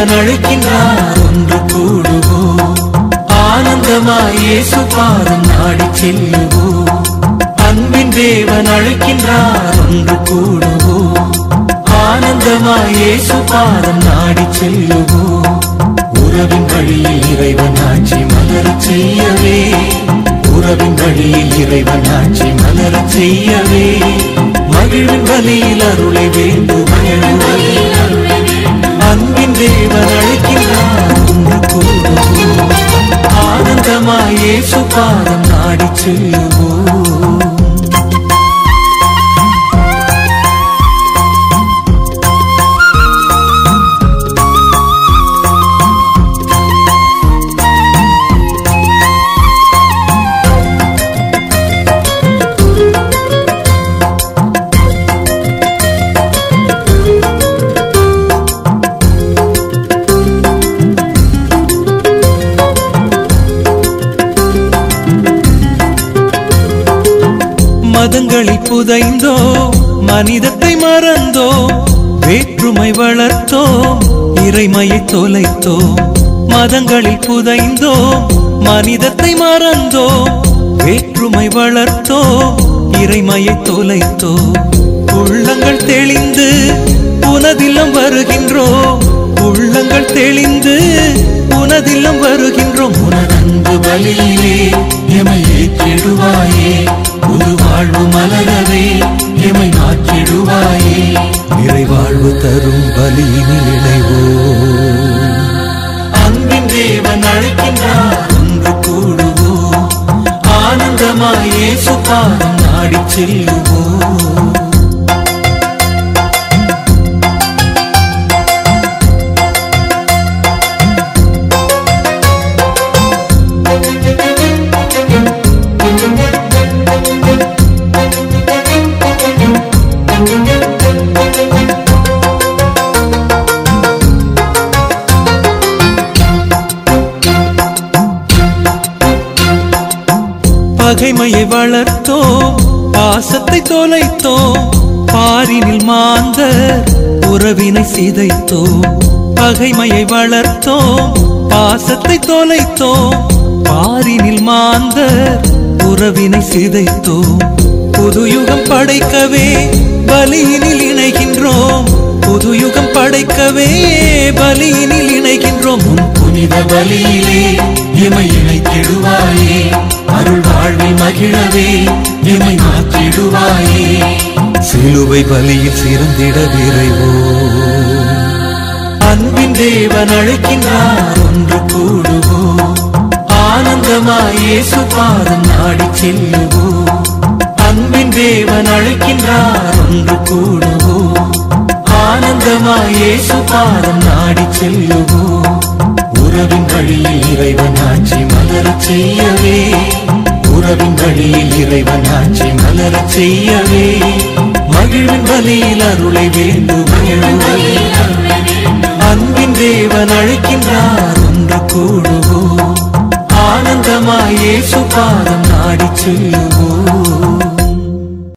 தேவன் அழைக்கின்றார் ஒன்று கூடுவோம் ஆனந்தமாய் இயேசு பாதம் நாடி செல்லுவோம் அன்பின் தேவன் அழைக்கின்றார் ஒன்று கூடுவோம் ஆனந்தமாய் இயேசு பாதம் நாடி செல்லுவோம் உறவின் வழியில் இறைவன் ஆட்சி மலரச் செய்யவே உறவின் வழியில் இறைவன் ஆட்சி மலரச் செய்யவே மகிழ்வின் வழியில் அருளை வேண்டும் அன்பின் தேவன் அழைக்கின்றார் ஒன்று கூடுவோம் ஆனந்தமாய் இயேசு பாதம் நாடி செல்லுவோம் மதங்களில் புதைந்தோ மனிதத்தை மறந்தோ வேற்றுமை வளர்த்தோ இறைமையை தொலைத்தோ மதங்களில் புதைந்தோ மனிதத்தை மறந்தோ வேற்றுமை வளர்த்தோ இறைமையை தொலைத்தோ உள்ளங்கள் தெளிந்து உனதில்லம் வருகின்றோ உள்ளங்கள் தெளிந்து உனதில்லம் வருகின்றோம் உனதன்பு பலியிலே எமை ஏற்றிடுவாயே ஒரு வாழ்வு மலரவே எமை மாற்றிடுவாயே நிறைவாழ்வு தரும் பலியினில் இணைவோ அன்பின் தேவன் அழைக்கின்றார் ஒன்று கூடுவோம் ஆனந்தமாய் இயேசு பாதம் நாடிச் செல்லுவோம் பகைமையை வளர்த்தோம் பாசத்தை தொலைத்தோம் பாரினில் மாந்த உறவினை சிதைத்தோம் பகைமையை வளர்த்தோம் பாசத்தை தொலைத்தோம் பாரினில் மாந்த உறவினை சிதைத்தோம் புதுயுகம் படைக்கவே பலியினில் இணைகின்றோம் புதுயுகம் படைக்கவே பலியினில் இணைகின்றோம் உன் புனித பலியிலே எமை இணைத்திடுவாயே அருள் வாழ்வில் மகிழவே எமை மாற்றிடுவாயே சிலுவை பலியில் சிறந்திட விரைவோ அன்பின் தேவன் அழைக்கின்றார் ஒன்று கூடுவோம் ஆனந்தமாய் இயேசு பாதம் நாடி செல்லுவோம் அன்பின் தேவன் அழைக்கின்றார் ஒன்று கூடுவோம் ஆனந்தமாய் இயேசு பாதம் நாடி செல்லுவோம் உறவின் வழியில் இறைவன் ஆட்சி மலரச் செய்யவே உறவின் வழியில் இறைவன் ஆட்சி மலரச் செய்யவே மகிழ்வின் வழியில் அருளை வேண்டும் அன்பின் தேவன் அழைக்கின்றார் ஒன்று கூடுவோம் ஆனந்தமாய் இயேசு பாதம் நாடி செல்லுவோம்